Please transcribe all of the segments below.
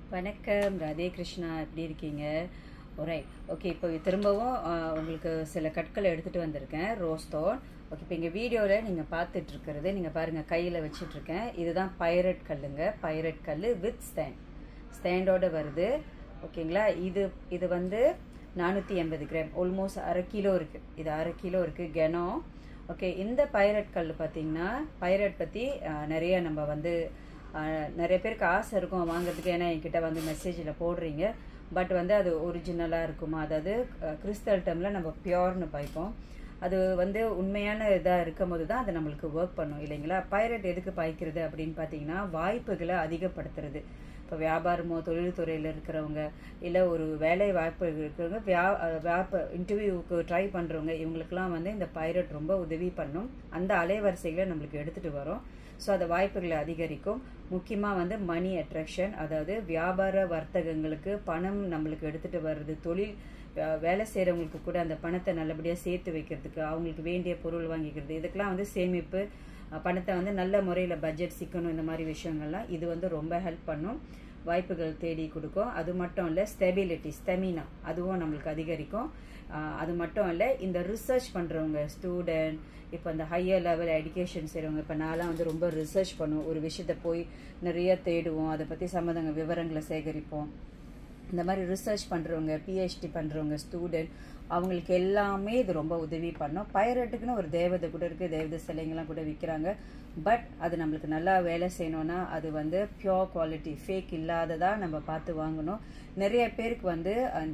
வணக்கம் ராதே கிருஷ்ணா எப்படி இருக்கீங்க ஒரே ஓகே இப்போ திரும்பவும் ஆ, உங்களுக்கு சில கற்களை எடுத்துகிட்டு வந்திருக்கேன் ரோஸ் தோன் ஓகே இப்போ இங்கே வீடியோவில் நீங்கள் பார்த்துட்டு இருக்கிறது நீங்கள் பாருங்கள் கையில் வச்சிட்ருக்கேன் இதுதான் பைரட் கல்லுங்க பைரட் கல் வித் ஸ்டாண்ட் ஸ்டாண்டோட வருது ஓகேங்களா இது இது வந்து நானூற்றி எண்பது கிராம் ஆல்மோஸ்ட் அரை கிலோ இருக்குது இது அரை கிலோ இருக்குது கெனம் ஓகே இந்த பைரட் கல் பார்த்தீங்கன்னா பைரட் பற்றி நிறைய நம்ம வந்து ஆஹ், நிறைய பேருக்கு ஆசை இருக்கும் வாங்குறதுக்கு ஏன்னா என்கிட்ட வந்து மெசேஜில் போடுறீங்க பட் வந்து அது ஒரிஜினலாக இருக்குமா அதாவது கிறிஸ்தல் டைமில் நம்ம பியோர்னு பாய்ப்போம் அது வந்து உண்மையான இதாக இருக்கும் போது தான் அது நம்மளுக்கு ஒர்க் பண்ணும் இல்லைங்களா பைரட் எதுக்கு பாய்க்கிறது அப்படின்னு பார்த்தீங்கன்னா வாய்ப்புகளை அதிகப்படுத்துறது இப்போ வியாபாரமோ தொழில்துறையில் இருக்கிறவங்க இல்லை ஒரு வேலை வாய்ப்பு இருக்கிறவங்க வியா வியாப இன்டர்வியூவுக்கு ட்ரை பண்ணுறவங்க இவங்களுக்கெல்லாம் வந்து இந்த பைரட் ரொம்ப உதவி பண்ணும் அந்த அலைவரிசைகளை நம்மளுக்கு எடுத்துகிட்டு வரும் ஸோ அந்த வாய்ப்புகளை அதிகரிக்கும் முக்கியமாக வந்து மணி அட்ராக்ஷன் அதாவது வியாபார வர்த்தகங்களுக்கு பணம் நம்மளுக்கு எடுத்துகிட்டு வர்றது தொழில் வே- வேலை செய்கிறவங்களுக்கு கூட அந்த பணத்தை நல்லபடியாக சேர்த்து வைக்கிறதுக்கு அவங்களுக்கு வேண்டிய பொருள் வாங்கிக்கிறது இதுக்கெல்லாம் வந்து சேமிப்பு அஹ், பணத்தை வந்து நல்ல முறையில் பட்ஜெட் சிக்கணும் இந்த மாதிரி விஷயங்கள்லாம் இது வந்து ரொம்ப ஹெல்ப் பண்ணும் வாய்ப்புகள் தேடி கொடுக்கும் அது மட்டும் இல்லை ஸ்டெபிலிட்டி ஸ்டெமினா அதுவும் நம்மளுக்கு அதிகரிக்கும் ஆஹ் அது மட்டும் இல்லை இந்த ரிசர்ச் பண்ணுறவங்க ஸ்டூடெண்ட் இப்போ இந்த ஹையர் லெவல் எஜுகேஷன் செய்கிறவங்க இப்போ நான்லாம் வந்து ரொம்ப ரிசர்ச் பண்ணுவோம் ஒரு விஷயத்தை போய் நிறைய தேடுவோம் அதை பற்றி சம்மந்தங்க விவரங்களை சேகரிப்போம் இந்த மாதிரி ரிசர்ச் பண்ணுறவங்க பிஹெச்டி பண்ணுறவங்க ஸ்டூடெண்ட் அவங்களுக்கு எல்லாமே இது ரொம்ப உதவி பண்ணும் பைரட்டுக்குன்னு ஒரு தேவதை கூட இருக்குது தேவதை சிலைங்கள்லாம் கூட விற்கிறாங்க பட் அது நம்மளுக்கு நல்லா வேலை செய்யணும்னா அது வந்து பியோர் குவாலிட்டி ஃபேக் இல்லாததா நம்ம பார்த்து வாங்கணும் நிறைய பேருக்கு வந்து அந்த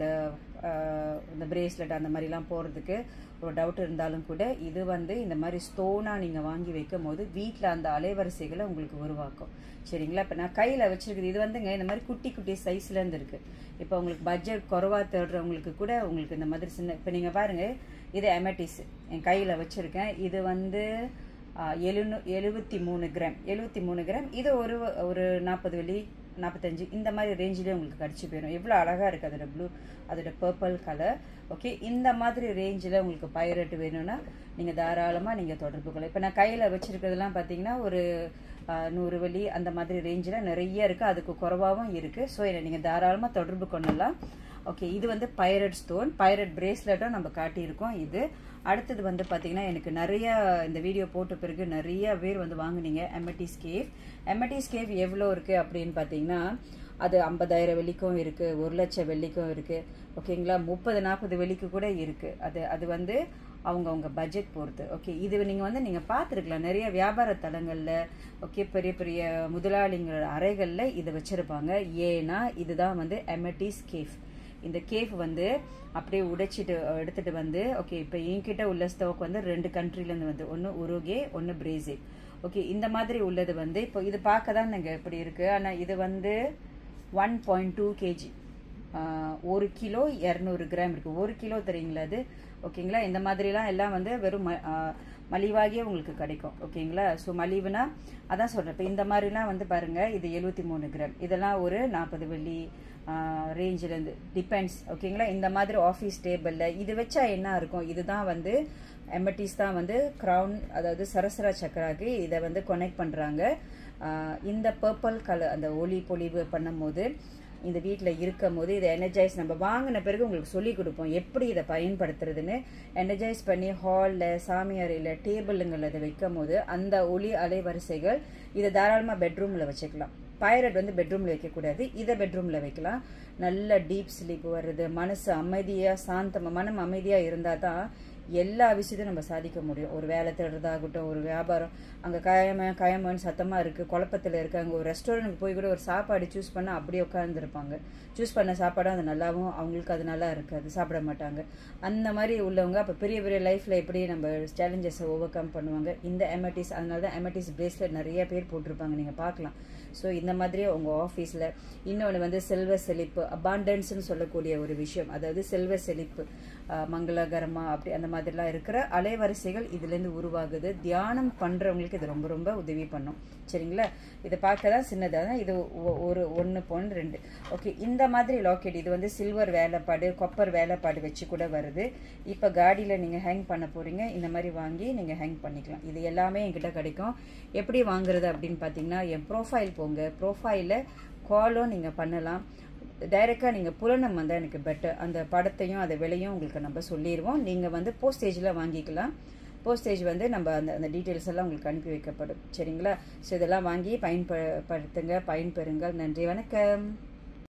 ஆஹ், இந்த பிரேஸ்லெட் அந்த மாதிரிலாம் போகிறதுக்கு ஒரு டவுட் இருந்தாலும் கூட இது வந்து இந்த மாதிரி ஸ்டோனாக நீங்கள் வாங்கி வைக்கும் போது வீட்டில் அந்த அலைவரிசைகளை உங்களுக்கு உருவாக்கும் சரிங்களா இப்போ நான் கையில் வச்சிருக்குது இது வந்துங்க இந்த மாதிரி குட்டி குட்டி சைஸ்லேருந்து இருக்குது இப்போ உங்களுக்கு பட்ஜெட் குறவா தேடுறவங்களுக்கு கூட உங்களுக்கு இந்த மாதிரி சின்ன இப்போ நீங்கள் பாருங்கள் இது எமட்டிஸ் என் கையில் வச்சுருக்கேன் இது வந்து எழுநூ எழுபத்தி மூணு கிராம் எழுபத்தி மூணு கிராம் இது ஒரு ஒரு நாற்பது வெள்ளி நாற்பத்தஞ்சு இந்த மாதிரி ரேஞ்சிலே உங்களுக்கு கிடச்சி போயிடும் எவ்வளோ அழகாக இருக்குது அதோட ப்ளூ அதோட பர்பிள் கலர் ஓகே இந்த மாதிரி ரேஞ்சில் உங்களுக்கு பைரட் வேணும்னா நீங்கள் தாராளமாக நீங்கள் தொடர்பு கொள்ளலாம் இப்போ நான் கையில் வச்சுருக்கிறதுலாம் பார்த்தீங்கன்னா ஒரு ஆஹ், நூறு வெள்ளி அந்த மாதிரி ரேஞ்சில் நிறைய இருக்குது அதுக்கு குறைவாகவும் இருக்குது ஸோ இதை நீங்கள் தாராளமாக தொடர்பு கொள்ளலாம் ஓகே இது வந்து பைரட் ஸ்டோன் பைரட் பிரேஸ்லெட்டும் நம்ம காட்டியிருக்கோம் இது அடுத்தது வந்து பார்த்தீங்கன்னா எனக்கு நிறைய இந்த வீடியோ போட்ட பிறகு நிறைய பேர் வந்து வாங்குனீங்க எம்எட்டிஸ் கேவ் எம்எட்டிஸ் கேவ் எவ்வளோ இருக்குது அப்படின்னு பார்த்தீங்கன்னா அது ஐம்பதாயிரம் வெள்ளிக்கும் இருக்குது ஒரு லட்சம் வெள்ளிக்கும் இருக்குது ஓகேங்களா முப்பது நாற்பது வெள்ளிக்கு கூட இருக்குது அது அது வந்து அவங்கவுங்க பட்ஜெட் பொறுத்து ஓகே இது நீங்கள் வந்து நீங்கள் பார்த்துருக்கலாம் நிறைய வியாபார தலங்களில் ஓகே பெரிய பெரிய முதலாளிங்களோட அறைகளில் இதை வச்சுருப்பாங்க ஏன்னா இதுதான் வந்து எமட்டிஸ் கேஃப் இந்த கேஃப் வந்து அப்படியே உடைச்சிட்டு அஹ், எடுத்துட்டு வந்து ஓகே இப்போ என்கிட்ட உள்ள ஸ்டோக் வந்து ரெண்டு கண்ட்ரிலேருந்து வந்து ஒன்று உருகே ஒன்று பிரேசில் ஓகே இந்த மாதிரி உள்ளது வந்து இப்போ இது பார்க்க தான் நாங்கள் எப்படி இருக்குது ஆனால் இது வந்து ஒன் பாயிண்ட் டூ கேஜி ஒரு கிலோ இரநூறு கிராம் இருக்குது ஒரு கிலோ தெரியுங்களா அது ஓகேங்களா இந்த மாதிரிலாம் எல்லாம் வந்து வெறும் ம- ஆஹ், மலிவாகியே உங்களுக்கு கிடைக்கும் ஓகேங்களா ஸோ மலிவுனா அதான் சொல்கிறேன் இப்போ இந்த மாதிரிலாம் வந்து பாருங்கள் இது எழுபத்தி மூணு கிராம் இதெல்லாம் ஒரு நாற்பது வெள்ளி ரேஞ்சிலேருந்து டிபெண்ட்ஸ் ஓகேங்களா இந்த மாதிரி ஆஃபீஸ் டேபிளில் இது வச்சா என்ன இருக்கும் இதுதான் வந்து எம்எட்டிஸ் தான் வந்து க்ரௌன் அதாவது சரசர சக்கராக்கு இதை வந்து கனெக்ட் பண்ணுறாங்க இந்த பர்பிள் கலர் அந்த ஒளி பொலிவு பண்ணும்போது இந்த வீட்டில் இருக்கும் போது இதை எனர்ஜைஸ் நம்ம வாங்கின பிறகு உங்களுக்கு சொல்லி கொடுப்போம் எப்படி இதை பயன்படுத்துறதுன்னு எனர்ஜைஸ் பண்ணி ஹாலில் சாமி அறையில் டேபிளுங்களில் இதை வைக்கும் போது அந்த ஒளி அலைவரிசைகள் இதை தாராளமாக பெட்ரூமில் வச்சுக்கலாம் பைரட் வந்து பெட்ரூமில் வைக்கக்கூடாது இதை பெட்ரூமில் வைக்கலாம் நல்ல டீப் ஸ்லீப் வருது மனசு அமைதியாக சாந்தமாக மனம் அமைதியாக இருந்தால் தான் எல்லா விஷயத்தையும் நம்ம சாதிக்க முடியும் ஒரு வேலை தேடுறதாகட்டும் ஒரு வியாபாரம் அங்கே கயம கயமன்னு சத்தமாக இருக்குது குழப்பத்தில் இருக்காங்க ஒரு ரெஸ்டாரண்ட்டுக்கு போய் கூட ஒரு சாப்பாடு சூஸ் பண்ணால் அப்படியே உட்காந்துருப்பாங்க சூஸ் பண்ண சாப்பாடும் அது நல்லாவும் அவங்களுக்கு அது நல்லா இருக்காது சாப்பிட மாட்டாங்க அந்த மாதிரி உள்ளவங்க அப்போ பெரிய பெரிய லைஃப்பில் எப்படி நம்ம சேலஞ்சஸை ஓவர் கம் பண்ணுவாங்க இந்த எமட்டிஸ் அதனால தான் எமட்டிஸ் பிரேஸ்லெட் நிறைய பேர் போட்டிருப்பாங்க நீங்கள் பார்க்கலாம் ஸோ இந்த மாதிரியே உங்கள் ஆஃபீஸில் இன்னொன்று வந்து செல்வ செழிப்பு அபாண்டன்ஸ்னு சொல்லக்கூடிய ஒரு விஷயம் அதாவது செல்வ செழிப்பு ஆஹ், மங்களகரமா அப்படி அந்த மாதிரிலாம் இருக்கிற அலைவரிசைகள் இதுலேருந்து உருவாகுது தியானம் பண்ணுறவங்களுக்கு இது ரொம்ப ரொம்ப உதவி பண்ணும் சரிங்களா இதை பார்க்க தான் சின்னதாக தான் இது ஒ- ஒரு ஒன்று பாயிண்ட் ரெண்டு ஓகே இந்த மாதிரி லாக்கெட் இது வந்து சில்வர் வேலைப்பாடு கொப்பர் வேலைப்பாடு வச்சு கூட வருது இப்போ காடியில் நீங்கள் ஹேங் பண்ண போகிறீங்க இந்த மாதிரி வாங்கி நீங்கள் ஹேங் பண்ணிக்கலாம் இது எல்லாமே என்கிட்ட கிடைக்கும் எப்படி வாங்குறது அப்படின்னு பார்த்தீங்கன்னா என் ப்ரோஃபைல் போங்க ப்ரோஃபைலில் காலும் நீங்கள் பண்ணலாம் டைரெக்டாக நீங்கள் புலனம் வந்தால் எனக்கு பெட்டர் அந்த படத்தையும் அந்த விலையும் உங்களுக்கு நம்ம சொல்லிடுவோம் நீங்கள் வந்து போஸ்டேஜில் வாங்கிக்கலாம் போஸ்டேஜ் வந்து நம்ம அந்த அந்த டீட்டெயில்ஸ் எல்லாம் உங்களுக்கு அனுப்பி வைக்கப்படும் சரிங்களா ஸோ இதெல்லாம் வாங்கி பயன்படுத்துங்க பயன்பெறுங்கள் நன்றி வணக்கம்